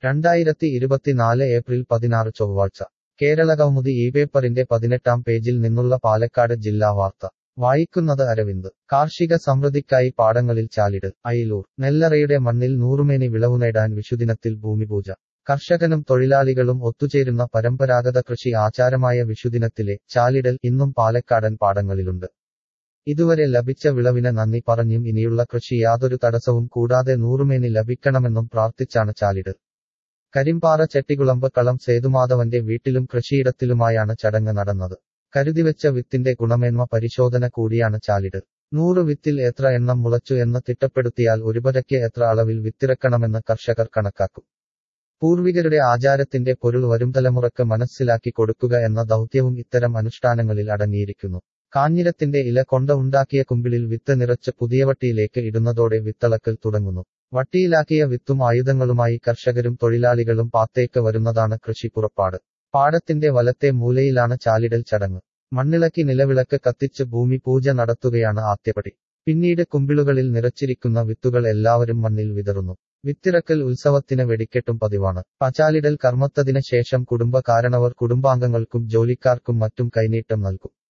രണ്ടായിരത്തി ഇരുപത്തിനാല് ഏപ്രിൽ പതിനാറ് ചൊവ്വാഴ്ച കേരളകൗമുദി ഈ പേപ്പറിന്റെ പതിനെട്ടാം പേജിൽ നിന്നുള്ള പാലക്കാട് ജില്ലാ വാർത്ത വായിക്കുന്നത് അരവിന്ദ് കാർഷിക സമൃദ്ധിക്കായി പാടങ്ങളിൽ ചാലിട് അയിലൂർ നെല്ലറയുടെ മണ്ണിൽ നൂറുമേനി വിളവു നേടാൻ വിഷുദിനത്തിൽ ഭൂമിപൂജ കർഷകനും തൊഴിലാളികളും ഒത്തുചേരുന്ന പരമ്പരാഗത കൃഷി ആചാരമായ വിഷുദിനത്തിലെ ചാലിടൽ ഇന്നും പാലക്കാടൻ പാടങ്ങളിലുണ്ട് ഇതുവരെ ലഭിച്ച വിളവിന് നന്ദി പറഞ്ഞും ഇനിയുള്ള കൃഷി യാതൊരു തടസ്സവും കൂടാതെ നൂറുമേനി ലഭിക്കണമെന്നും പ്രാർത്ഥിച്ചാണ് ചാലിട് കരിമ്പാറ ചെട്ടികുളമ്പ് കളം സേതുമാധവന്റെ വീട്ടിലും കൃഷിയിടത്തിലുമായാണ് ചടങ്ങ് നടന്നത് കരുതിവെച്ച വിത്തിന്റെ ഗുണമേന്മ പരിശോധന കൂടിയാണ് ചാലിട് നൂറ് വിത്തിൽ എത്ര എണ്ണം മുളച്ചു എന്ന് തിട്ടപ്പെടുത്തിയാൽ ഒരുപരയ്ക്ക് എത്ര അളവിൽ വിത്തിറക്കണമെന്ന് കർഷകർ കണക്കാക്കും പൂർവികരുടെ ആചാരത്തിന്റെ പൊരുൾ വരും തലമുറക്ക് മനസ്സിലാക്കി കൊടുക്കുക എന്ന ദൗത്യവും ഇത്തരം അനുഷ്ഠാനങ്ങളിൽ അടങ്ങിയിരിക്കുന്നു കാഞ്ഞിരത്തിന്റെ ഇല കൊണ്ട് ഉണ്ടാക്കിയ കുമ്പിളിൽ വിത്ത് നിറച്ച് പുതിയവട്ടിയിലേക്ക് ഇടുന്നതോടെ വിത്തളക്കൽ തുടങ്ങുന്നു വട്ടിയിലാക്കിയ വിത്തും ആയുധങ്ങളുമായി കർഷകരും തൊഴിലാളികളും പാത്തേക്ക് വരുന്നതാണ് കൃഷി പുറപ്പാട് പാടത്തിന്റെ വലത്തെ മൂലയിലാണ് ചാലിടൽ ചടങ്ങ് മണ്ണിളക്കി നിലവിളക്ക് കത്തിച്ച് ഭൂമി പൂജ നടത്തുകയാണ് ആദ്യപടി പിന്നീട് കുമ്പിളുകളിൽ നിറച്ചിരിക്കുന്ന വിത്തുകൾ എല്ലാവരും മണ്ണിൽ വിതറുന്നു വിത്തിറക്കൽ ഉത്സവത്തിന് വെടിക്കെട്ടും പതിവാണ് പചാലിടൽ കർമ്മത്തതിന് ശേഷം കുടുംബ കാരണവർ കുടുംബാംഗങ്ങൾക്കും ജോലിക്കാർക്കും മറ്റും കൈനീട്ടം നൽകും